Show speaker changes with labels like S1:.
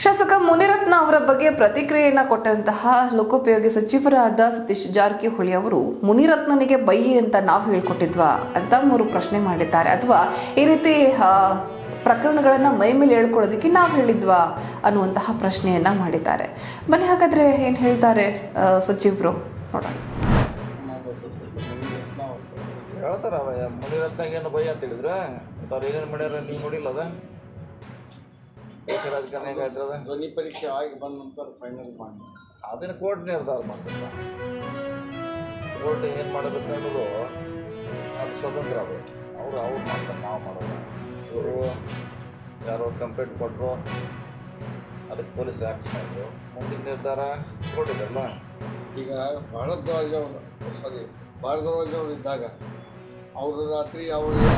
S1: ಶಾಸಕ ಮುನಿರತ್ನ ಅವರ ಬಗ್ಗೆ ಪ್ರತಿಕ್ರಿಯೆಯನ್ನ ಕೊಟ್ಟಂತಹ ಲೋಕೋಪಯೋಗಿ ಸಚಿವರಾದ ಸತೀಶ್ ಜಾರಕಿಹೊಳಿ ಅವರು ಮುನಿರತ್ನನಿಗೆ ಬೈಯಿ ಅಂತ ನಾವು ಹೇಳ್ಕೊಟ್ಟಿದ್ವಾ ಅಂತ ಅವರು ಪ್ರಶ್ನೆ ಮಾಡಿದ್ದಾರೆ ಅಥವಾ ಈ ರೀತಿ ಆ, ಪ್ರಕರಣಗಳನ್ನ ಮೈ ಮೇಲೆ ಹೇಳ್ಕೊಳ್ಳೋದಕ್ಕೆ ನಾವು ಹೇಳಿದ್ವಾ ಅನ್ನುವಂತಹ ಪ್ರಶ್ನೆಯನ್ನ ಮಾಡಿದ್ದಾರೆ ಬನ್ನಿ ಹಾಗಾದ್ರೆ ಏನು ಹೇಳ್ತಾರೆ ಆ, ಸಚಿವರು ನೋಡೋಣ
S2: ಹೇಳ್ತಾರ ಮುನಿರತ್ನಾಗ ಏನು ಭಯ ಅಂತ ಹೇಳಿದ್ರ ಅವ್ರು ಏನೇನು ಮಾಡ್ಯಾರ ನೀವು ನೋಡಿಲ್ಲ ಅದ ದೇಶ ರಾಜಕಾರಣ ಹೇಗಾಯ್ತದ
S3: ಧ್ವನಿ ಪರೀಕ್ಷೆ ಆಗಿ ಬಂದ ನಂತರ ಫೈನಲ್ ಮಾಡಿ
S2: ಅದನ್ನ ಕೋರ್ಟ್ ನಿರ್ಧಾರ ಮಾಡ್ತಾರೆ ಕೋರ್ಟ್ ಏನು ಮಾಡಬೇಕು ಅನ್ನೋದು ಅದು ಸ್ವತಂತ್ರ ಅದು ಅವರು ಅವ್ರು ಮಾಡ್ತಾರೆ ನಾವು ಮಾಡೋದು ಇವರು ಯಾರೋ ಕಂಪ್ಲೇಂಟ್ ಕೊಟ್ಟರು ಅದಕ್ಕೆ ಪೊಲೀಸ್ ಆ್ಯಕ್ಷನ್ ಮಾಡಿದ್ರು ಮುಂದಿನ ನಿರ್ಧಾರ ಕೋರ್ಟ್ ಇದಲ್ಲ
S3: ಈಗ ಭಾರದ್ವಾಜ್ ಅವರು ಸಾರಿ ಭಾರದ್ವಾಜ್ ಅವರು ಇದ್ದಾಗ ಅವರು ರಾತ್ರಿ ಅವರು